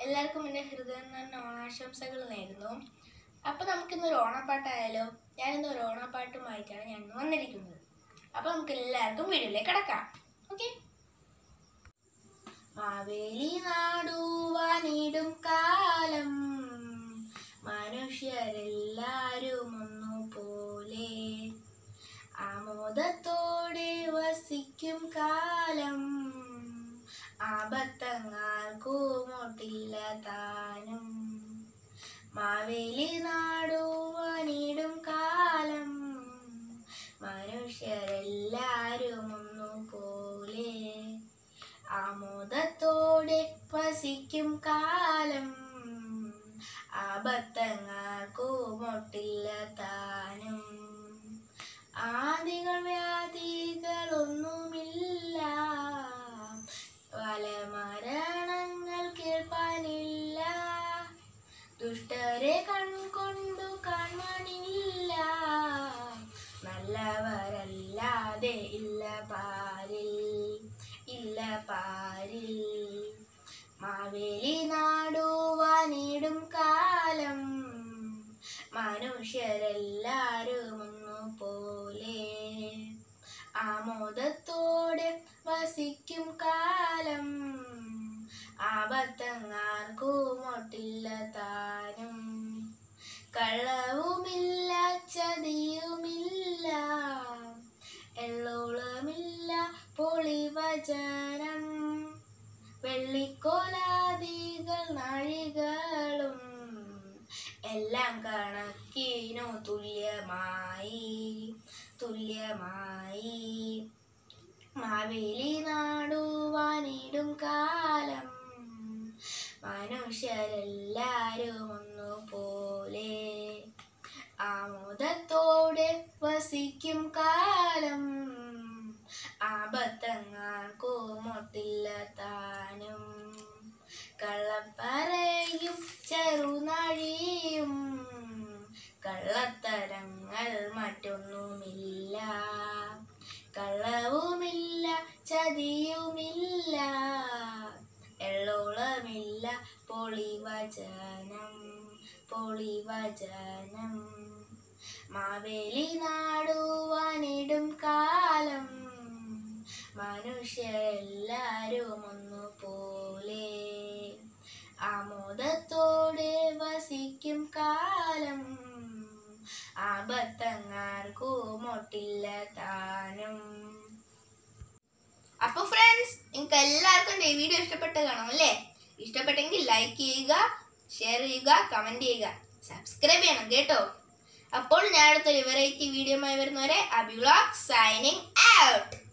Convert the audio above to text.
എല്ലാവർക്കും എൻ്റെ ഹൃദയം തന്നെ ഓണാശംസകൾ നേരുന്നു അപ്പോൾ നമുക്കിന്നൊരു ഓണപ്പാട്ടായാലോ ഞാനിന്ന് ഒരു ഓണപ്പാട്ടുമായിട്ടാണ് ഞാൻ ഇന്ന് വന്നിരിക്കുന്നത് അപ്പോൾ നമുക്ക് എല്ലാവർക്കും വീഡിയോയിലേക്ക് കിടക്കാം ഓക്കെ മാവേലി നാടുവാനിടും കാലം മനുഷ്യരെല്ലാരും ഒന്നുപോലെ ആമോദത്തോടെ വസിക്കും കാലം ആപത്തങ്ങാർക്കുമൊട്ടില്ല താനും മാവേലി നാടുവാനിടും കാലം മനുഷ്യരെല്ലാരും ഒന്നുപോലെ ആമോദത്തോടെ വസിക്കും കാലം ആപത്തങ്ങൾക്കുമൊട്ടില്ല താനും ആദികൾ വ്യാധികളൊന്നുമില്ല പല മരണങ്ങൾ കേൾപ്പാനില്ല ദുഷ്ടരെ കൺകൊണ്ടു കാണാനില്ല നല്ലവരല്ലാതെ ഇല്ല പാരിൽ ഇല്ല പാരിൽ മാവേലി നാടുവാനിടും കാലം മനുഷ്യരെല്ലാരും ഒന്നുപോലെ ആമോദത്തോടെ വസിക്കും കാലം ആപത്തങ്ങാർക്കുമൊട്ടില്ല താനും കള്ളവുമില്ല ചതിയുമില്ല എള്ളോളമില്ല പൊളിവചനം വെള്ളിക്കോലാദികൾ നാഴികളും എല്ലാം കണക്കിനു തുല്യമായി തുല്യമായി മാവേലി നാടുവാനിടും കാലം മനുഷ്യരെല്ലാരും ഒന്നുപോലെ ആമോദത്തോടെ വസിക്കും കാലം ആപത്തങ്ങൾക്കുമൊട്ടില്ല താനും കള്ളപ്പറയും ചെറുനഴിയും കള്ളത്തരങ്ങൾ മറ്റൊന്നുമില്ല കള്ളവുമില്ല ചതിയുമില്ല എള്ളോളമില്ല പൊളിവചനം പൊളിവചനം മാവേലി നാടുവാനിടും കാലം മനുഷ്യരെല്ലാരും ഒന്നുപോലെ ആമോദത്തോടെ വസിക്കും കാലം ആപത്തങ്ങാർക്കുമൊട്ടില്ല താനും അപ്പൊ ഫ്രണ്ട്സ് നിങ്ങൾക്ക് എല്ലാവർക്കും ഈ വീഡിയോ ഇഷ്ടപ്പെട്ട് കാണും അല്ലേ ഇഷ്ടപ്പെട്ടെങ്കിൽ ലൈക്ക് ചെയ്യുക ഷെയർ ചെയ്യുക കമന്റ് ചെയ്യുക സബ്സ്ക്രൈബ് ചെയ്യണം കേട്ടോ അപ്പോൾ ഞാൻ അടുത്തൊരു വെറൈറ്റി വീഡിയോയുമായി വരുന്നവരെ അബിളോഗ് സൈനിങ് ഔട്ട്